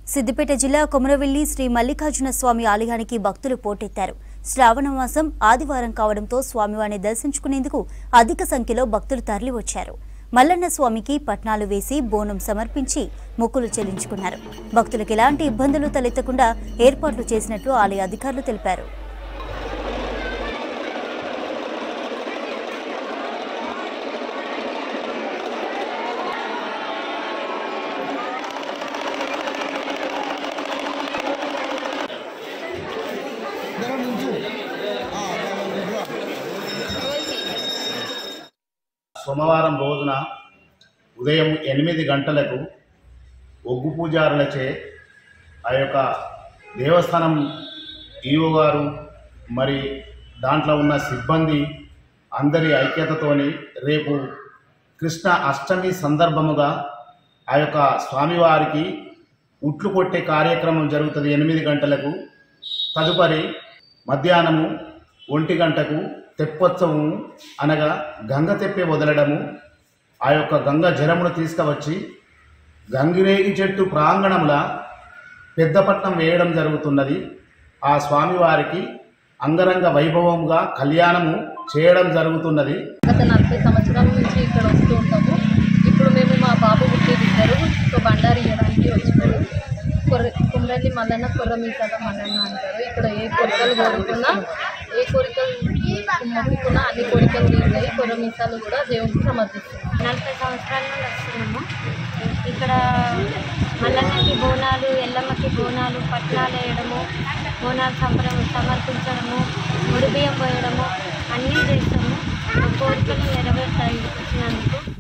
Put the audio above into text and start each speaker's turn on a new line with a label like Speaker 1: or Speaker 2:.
Speaker 1: సిద్దిపేట జిల్లా కొమరవెల్లి శ్రీ మల్లికార్జున స్వామి ఆలయానికి భక్తులు పోటెత్తారు శ్రావణ మాసం ఆదివారం కావడంతో స్వామివారిని దర్శించుకునేందుకు అధిక సంఖ్యలో భక్తులు తరలివచ్చారు మల్లన్న స్వామికి పట్నాలు వేసి బోనం సమర్పించి మొక్కులు చెల్లించుకున్నారు భక్తులకు ఎలాంటి ఇబ్బందులు తలెత్తకుండా ఏర్పాట్లు చేసినట్లు ఆలయ అధికారులు తెలిపారు
Speaker 2: జర నుంచు ఆ, రా.
Speaker 3: సోమవారం రోజున ఉదయం ఎనిమిది గంటలకు ఒగ్గు పూజారులచే ఆ యొక్క దేవస్థానం ఈవో గారు మరి దాంట్లో ఉన్న సిబ్బంది అందరి ఐక్యతతోని రేపు కృష్ణ అష్టమి సందర్భముగా ఆ యొక్క స్వామివారికి ఉట్లు కొట్టే కార్యక్రమం జరుగుతుంది ఎనిమిది గంటలకు తదుపరి మధ్యాహ్నము ఒంటి గంటకు తెప్పోత్సవం అనగా గంగ తెప్పి వదలడము ఆ యొక్క గంగ జలమును తీసుకువచ్చి గంగిరేగి చెట్టు ప్రాంగణంల పెద్దపట్నం వేయడం జరుగుతున్నది ఆ స్వామివారికి అంగరంగ వైభవంగా కళ్యాణము చేయడం జరుగుతున్నది
Speaker 4: గత నలభై సంవత్సరాల నుంచి ఇక్కడ వస్తూ ఉంటాము ఇప్పుడు మేము మా బాబు పుట్టేది ఇద్దరు ఒక బండారి ఇవ్వడానికి వచ్చినారు కొర్ర కుమ్రల్లి మల్లన్న కొర్ర మీసాల మల్లన్న అంటారు ఇక్కడ ఏ కోరికలు కోరుకున్నా ఏ కోరికలు మొక్కుకున్నా అన్ని కోరికలు తీరుతాయి కొర్ర మీసాలు కూడా దేవుడికి సమర్పిస్తున్నాం
Speaker 5: నలభై సంవత్సరాల నుండి వస్తున్నాము ఇక్కడ మల్లన్నకి బోనాలు ఎల్లమ్మకి బోనాలు పట్నాలు వేయడము బోనాలు సంబరం సమర్పించడము ముడి బియ్యం పోయడము అన్నీ చేస్తాము మా కోరికలు నెరవేరుతాయి వచ్చినందుకు